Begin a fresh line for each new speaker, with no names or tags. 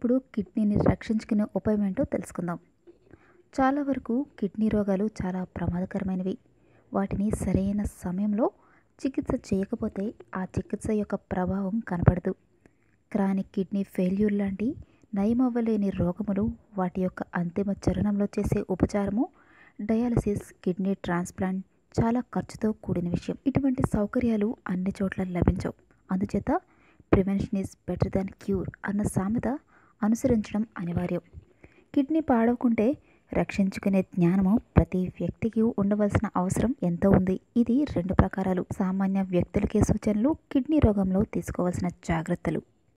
ఇప్పుడు కిడ్నీని రక్షించుకునే ఉపాయం ఏంటో తెలుసుకుందాం చాలా వరకు కిడ్నీ రోగాలు చాలా ప్రమాదకరమైనవి వాటిని సరైన సమయంలో చికిత్స చేయకపోతే ఆ చికిత్స యొక్క ప్రభావం కనపడదు క్రానిక్ కిడ్నీ ఫెయిల్యూర్ లాంటి నయమవ్వలేని రోగములు వాటి యొక్క అంతిమ చరణంలో చేసే ఉపచారము డయాలసిస్ కిడ్నీ ట్రాన్స్ప్లాంట్ చాలా ఖర్చుతో కూడిన విషయం ఇటువంటి సౌకర్యాలు అన్ని చోట్ల లభించవు అందుచేత prevention is better than cure అన్న సామెత అనుసరించడం అనివార్యం కిడ్నీ పాడవకుంటే రక్షించుకునే జ్ఞానము ప్రతి వ్యక్తికి ఉండవలసిన అవసరం ఎంతో ఉంది ఇది రెండు ప్రకారాలు సామాన్య వ్యక్తులకే సూచనలు కిడ్నీ రోగంలో తీసుకోవాల్సిన జాగ్రత్తలు